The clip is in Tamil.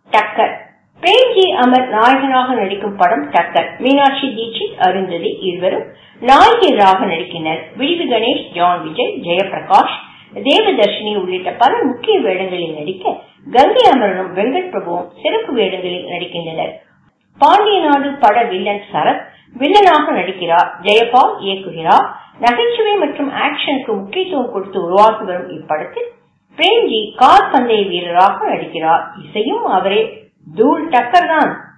டக்கர் பிரேம்ஜி அமர் நாயகனாக நடிக்கும் படம் டக்கர் மீனாட்சி தீட்சித் அருந்ததி இருவரும் நாயகியராக நடிக்கின்றனர் விழிவு கணேஷ் ஜான் விஜய் ஜெயபிரகாஷ் தேவதர்ஷினி உள்ளிட்ட பல முக்கிய வேடங்களில் நடிக்க கங்கை அமரனும் வெங்கட் பிரபுவும் சிறப்பு வேடங்களில் நடிக்கின்றனர் பாண்டிய நாடு பட வில்லன் சரத் வில்லனாக நடிக்கிறார் ஜெயபால் இயக்குகிறார் நகைச்சுவை மற்றும் ஆக்ஷனுக்கு முக்கியத்துவம் கொடுத்து உருவாக்கி வரும் இப்படத்தில் பிரேம்ஜி கார் பந்தய வீரராக நடிக்கிறார் இசையும் அவரே தூள் டக்கர் தான்